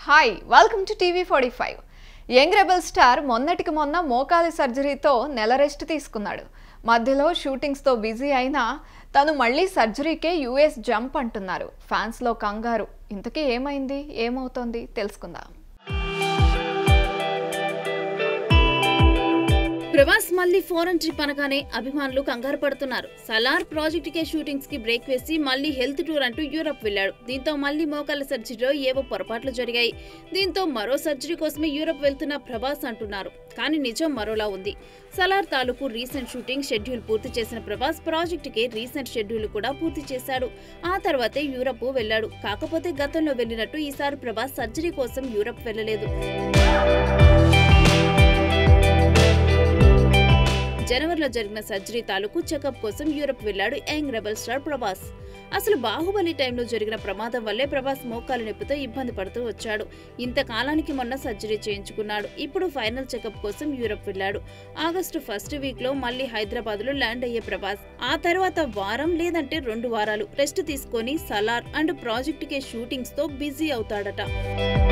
hi welcome to TV forty five young rebel star మొన్నటికి మొన్న మోకాలి సర్జరీతో నెల రెస్ట్ తీసుకున్నాడు మధ్యలో షూటింగ్స్తో బిజీ అయినా తను మళ్ళీ సర్జరీకే యూఎస్ జంప్ అంటున్నారు ఫ్యాన్స్లో కంగారు ఇంతకీ ఏమైంది ఏమవుతోంది తెలుసుకుందాం ప్రభాస్ మళ్ళీ ఫోరెన్ ట్రిప్ అనగానే అభిమానులు కంగారు పడుతున్నారు సలార్ ప్రాజెక్ట్ కే షూటింగ్స్ కి బ్రేక్ వేసి మళ్ళీ హెల్త్ టూర్ అంటూ యూరప్ వెళ్ళాడు దీంతో మళ్ళీ మోకాళ్ళ సర్జరీలో ఏవో పొరపాట్లు జరిగాయి దీంతో మరో సర్జరీ కోసమే యూరప్ వెళ్తున్న ప్రభాస్ అంటున్నారు కానీ నిజం మరోలా ఉంది సలార్ తాలూకు రీసెంట్ షూటింగ్ షెడ్యూల్ పూర్తి చేసిన ప్రభాస్ ప్రాజెక్ట్ కి రీసెంట్ షెడ్యూల్ కూడా పూర్తి చేశాడు ఆ తర్వాతే యూరప్ వెళ్ళాడు కాకపోతే గతంలో వెళ్ళినట్టు ఈసారి ప్రభాస్ సర్జరీ కోసం యూరప్ వెళ్ళలేదు జనవరిలో జరిగిన సర్జరీ తాలూకు చెకప్ కోసం యూరప్ వెళ్లాడు యంగ్ రెబల్ స్టార్ ప్రభాస్ అసలు బాహుబలి టైంలో జరిగిన ప్రమాదం వల్లే ప్రభాస్ మోకాలు నొప్పితో ఇబ్బంది పడుతూ వచ్చాడు ఇంతకాలానికి మొన్న సర్జరీ చేయించుకున్నాడు ఇప్పుడు ఫైనల్ చెకప్ కోసం యూరప్ వెళ్లాడు ఆగస్టు ఫస్ట్ వీక్ లో మళ్ళీ హైదరాబాద్ లో ల్యాండ్ అయ్యే ప్రభాస్ ఆ తర్వాత వారం లేదంటే రెండు వారాలు రెస్ట్ తీసుకొని Salaar and project K shootings తో బిజీ అవుతాడట